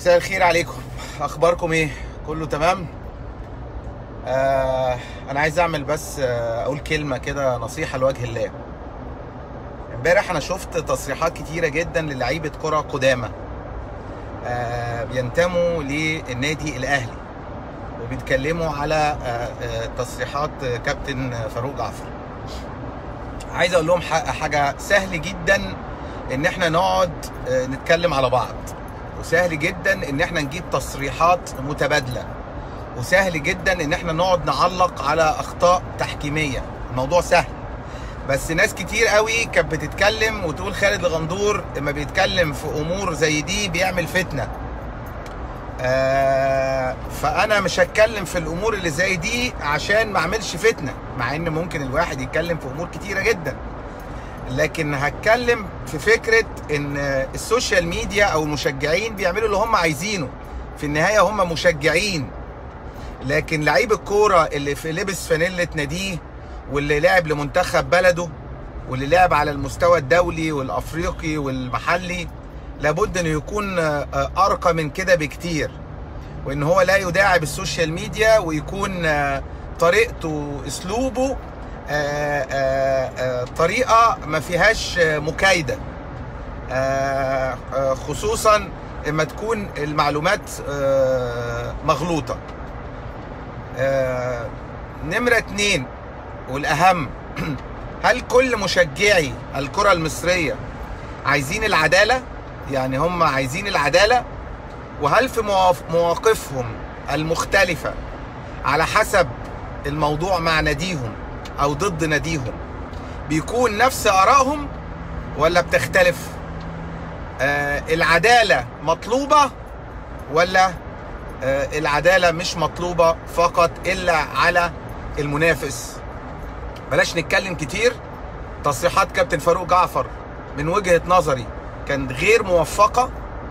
مساء الخير عليكم اخباركم ايه كله تمام آه انا عايز اعمل بس آه اقول كلمه كده نصيحه لوجه الله امبارح انا شفت تصريحات كتيره جدا للعيبه كره قدامى آه بينتموا للنادي الاهلي وبيتكلموا على آه آه تصريحات كابتن فاروق جعفر عايز اقول لهم حاجه سهل جدا ان احنا نقعد آه نتكلم على بعض وسهل جدا ان احنا نجيب تصريحات متبادله وسهل جدا ان احنا نقعد نعلق على اخطاء تحكيميه الموضوع سهل بس ناس كتير قوي كانت بتتكلم وتقول خالد الغندور لما بيتكلم في امور زي دي بيعمل فتنه آه فانا مش هتكلم في الامور اللي زي دي عشان ما اعملش فتنه مع ان ممكن الواحد يتكلم في امور كتيره جدا لكن هتكلم في فكره ان السوشيال ميديا او المشجعين بيعملوا اللي هم عايزينه في النهايه هم مشجعين لكن لعيب الكوره اللي في لبس فانيله ناديه واللي لعب لمنتخب بلده واللي لعب على المستوى الدولي والافريقي والمحلي لابد انه يكون ارقى من كده بكتير وان هو لا يداعب السوشيال ميديا ويكون طريقته اسلوبه آآ آآ طريقه ما فيهاش مكايده خصوصا اما تكون المعلومات مغلوطه نمره اتنين والاهم هل كل مشجعي الكره المصريه عايزين العداله يعني هم عايزين العداله وهل في مواقفهم المختلفه على حسب الموضوع مع ناديهم او ضد ناديهم بيكون نفس ارائهم ولا بتختلف آه العداله مطلوبه ولا آه العداله مش مطلوبه فقط الا على المنافس بلاش نتكلم كتير تصريحات كابتن فاروق جعفر من وجهه نظري كانت غير موفقه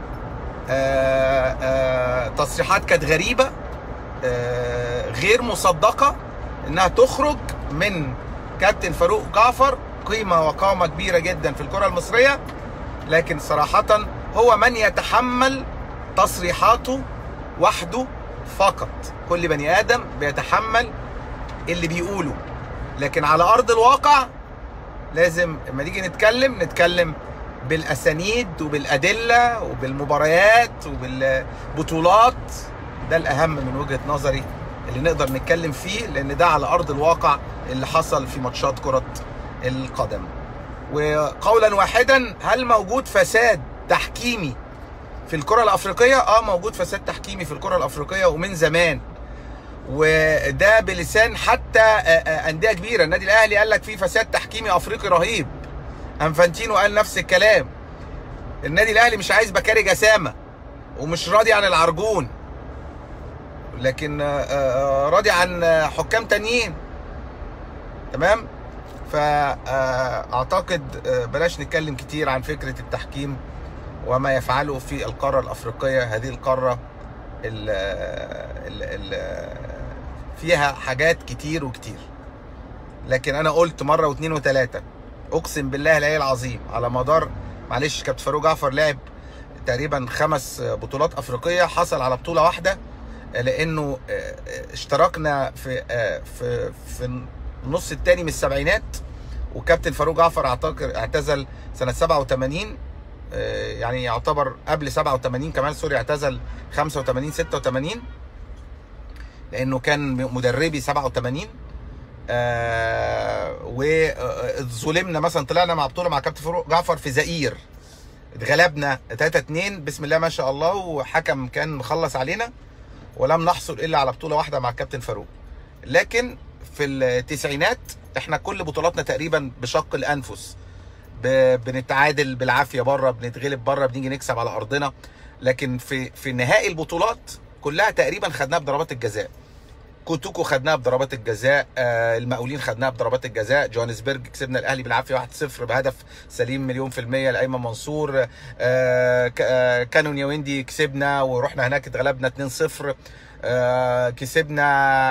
آه آه تصريحات كانت غريبه آه غير مصدقه انها تخرج من كابتن فاروق جعفر قيمه وقامه كبيره جدا في الكره المصريه لكن صراحه هو من يتحمل تصريحاته وحده فقط كل بني ادم بيتحمل اللي بيقوله لكن على ارض الواقع لازم لما نيجي نتكلم نتكلم بالاسانيد وبالادله وبالمباريات وبالبطولات ده الاهم من وجهه نظري اللي نقدر نتكلم فيه لان ده على ارض الواقع اللي حصل في ماتشات كره القدم وقولا واحدا هل موجود فساد تحكيمي في الكره الافريقيه اه موجود فساد تحكيمي في الكره الافريقيه ومن زمان وده بلسان حتى انديه كبيره النادي الاهلي قال لك في فساد تحكيمي افريقي رهيب انفانتينو قال نفس الكلام النادي الاهلي مش عايز بكاري جسامه ومش راضي عن العرجون لكن راضي عن حكام تانيين تمام فاعتقد بلاش نتكلم كتير عن فكره التحكيم وما يفعله في القاره الافريقيه هذه القاره ال ال ال فيها حاجات كتير وكتير لكن انا قلت مره واثنين وثلاثه اقسم بالله العلي العظيم على مدار معلش كابتن فاروق جعفر لعب تقريبا خمس بطولات افريقيه حصل على بطوله واحده لانه اشتركنا في في في النص الثاني من السبعينات وكابتن فاروق جعفر اعتقد اعتزل سنه 87 يعني يعتبر قبل 87 كمان سوري اعتزل 85 86 لانه كان مدربي 87 آه وظلمنا مثلا طلعنا مع بطوله مع كابتن فاروق جعفر في زئير اتغلبنا 3 2 بسم الله ما شاء الله وحكم كان مخلص علينا ولم نحصل الا على بطوله واحده مع الكابتن فاروق لكن في التسعينات احنا كل بطولاتنا تقريبا بشق الانفس بنتعادل بالعافيه بره بنتغلب بره بنيجي نكسب على ارضنا لكن في في نهائي البطولات كلها تقريبا خدناها بضربات الجزاء كوتوكو خدناها بضربات الجزاء آه المقاولين خدناها بضربات الجزاء جوهانسبرج كسبنا الاهلي بالعافيه 1-0 بهدف سليم مليون في الميه لايمن منصور آه آه كانون ياوندي كسبنا ورحنا هناك اتغلبنا 2-0 آه كسبنا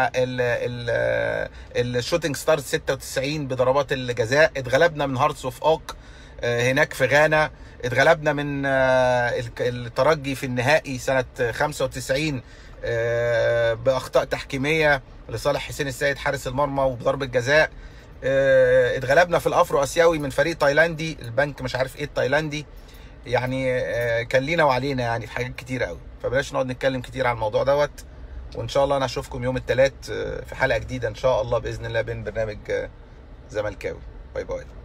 الشوتنج ستارز 96 بضربات الجزاء اتغلبنا من هارتس اوف اوك آه هناك في غانا اتغلبنا من آه، الك- الترجي في النهائي سنه 95 آه، باخطاء تحكيميه لصالح حسين السيد حارس المرمى وبضربه جزاء آه، اتغلبنا في الافرو اسيوي من فريق تايلاندي البنك مش عارف ايه التايلاندي يعني آه، كان لينا وعلينا يعني في حاجات كتير قوي فبلاش نقعد نتكلم كتير عن الموضوع دوت وان شاء الله انا اشوفكم يوم الثلاث في حلقه جديده ان شاء الله باذن الله بين برنامج آه، زملكاوي باي باي